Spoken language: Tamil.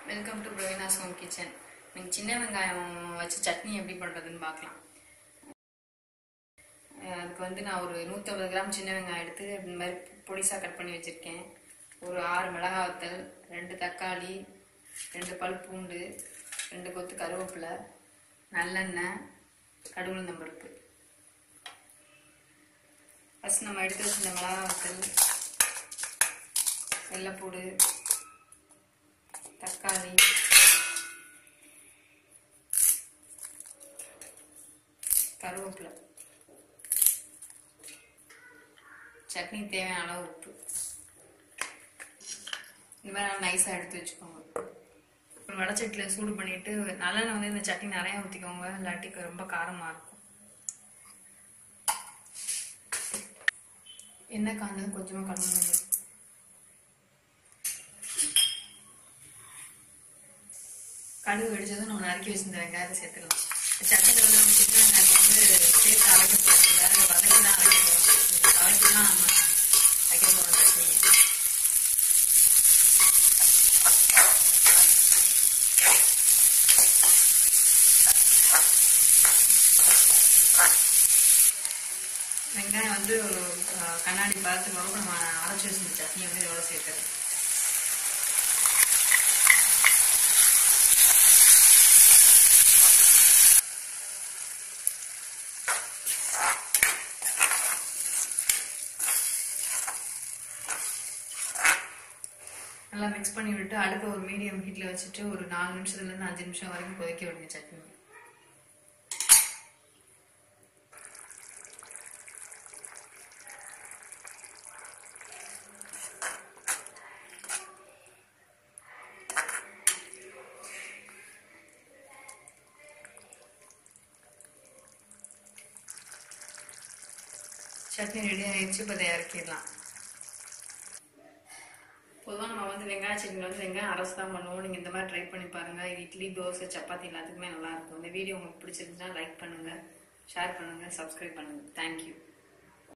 welcome to Praveena's home kitchen நீங்கள் சின்ன வெங்காயம் வச்சு சட்னி எப்படி பண்ணுறதுன்னு பார்க்கலாம் அஹ் அதுக்கு வந்து நான் ஒரு நூற்றம்பது கிராம் சின்ன வெங்காயம் எடுத்து இந்த மாதிரி பொடிசாக கட் பண்ணி வச்சுருக்கேன் ஒரு ஆறு மிளகாய் வத்தல் ரெண்டு தக்காளி ரெண்டு பல் பூண்டு ரெண்டு கொத்து கருவேப்பிலை நல்லெண்ணெய் கடுகுளுந்தம் பருப்பு ஃபஸ்ட் நம்ம எடுத்து வச்சிருந்த மிளகாய் வத்தல் வெள்ளைப்பூடு தக்காளி கருவேப்பிலை சட்னி தேவையான அளவு உப்பு இந்த மாதிரி நல்லா நைஸாக எடுத்து வச்சுக்கோங்க ஒரு வடச்சட்டியில் சூடு பண்ணிட்டு நல்லெண்ணெய் வந்து இந்த சட்னி நிறையா ஊற்றிக்கோங்க இல்லாட்டி ரொம்ப காரமாக இருக்கும் எண்ணெய் காஞ்சது கொஞ்சமாக கலந்து கடுகு வெடிச்சதும் நம்ம நறுக்கி வச்சிருந்த வெங்காயத்தை சேர்த்துக்கலாம் சட்னியில் வந்து நம்ம சின்ன வெங்காயத்தை வந்து சேர்த்து அரைக்க போகிறதில்ல வதக்கி தான் அரைக்க போகிறோம் வதக்கி தான் நம்ம வைக்க போகிறோம் சட்னி வெங்காயம் வந்து ஒரு அஹ், கண்ணாடி பதத்துக்கு வரும் நம்ம அரைச்சி வச்சிருந்த சட்னி வந்து இதோட சேர்த்துறது நல்லா மிக்ஸ் பண்ணி விட்டு அடுப்பை ஒரு மீடியம் ஹீட்டில் வச்சுட்டு ஒரு நாலு நிமிஷத்துலேருந்து அஞ்சு நிமிஷம் வரைக்கும் கொதிக்க விடுங்க சட்னி சட்னி ரெடி ஆயிடுச்சு இப்போ இதை இறக்கிடலாம் பொதுவாக நம்ம வந்து வெங்காய சட்னி வந்து வெங்காயம் அரசு தான் பண்ணுவோம் நீங்கள் இந்த மாதிரி ட்ரை பண்ணி பாருங்கள் இது இட்லி தோசை சப்பாத்தி எல்லாத்துக்குமே நல்லா இருக்கும் இந்த வீடியோ உங்களுக்கு பிடிச்சிருந்துச்சுன்னா லைக் பண்ணுங்கள் ஷேர் பண்ணுங்கள் சப்ஸ்கிரைப் பண்ணுங்கள் தேங்க்யூ